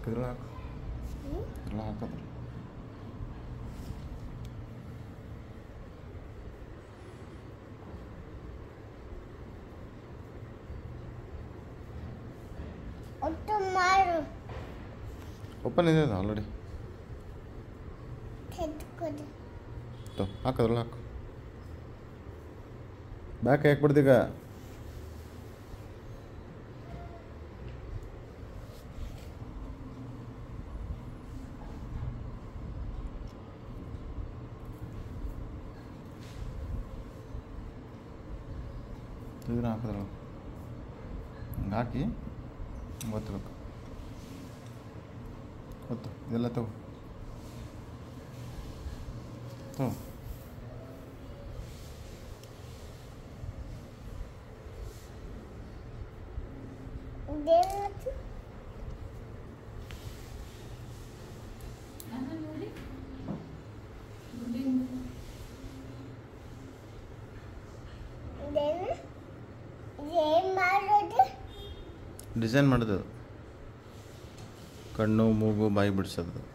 ಇದ್ರೊಳಗೆ ಹಾಕು ಇದ್ರೊಳಗೆ ಹಾಕೋದು ಒಟ್ಟು ಮಾಡು ಓಪನ್ ಇದೆ ಅದು ಆಲ್ರೆಡಿ ತೆಗೆದುಕೊಡು ತೊ ಹಾಕೋದ್ರಲ್ಲ ಹಾಕು ಬ್ಯಾಕ್ ಹಾಕ್ಬಿಡ್ತೀಗ ಇದನ್ನ ಹಾಕಿದ್ರಲ್ಲ ಹಿಂಗೆ ಹಾಕಿ ಒತ್ತಬೇಕು ಒತ್ತು ಇದೆಲ್ಲ ತಗೋ ತಗೋ ಇದೇನಾಯ್ತು ಇದೇನು ಏನ್ ಮಾಡೋದು ಡಿಸೈನ್ ಮಾಡೋದು ಅದು ಕಣ್ಣು ಮೂಗು ಬಾಯಿ ಬಿಡಿಸೋದು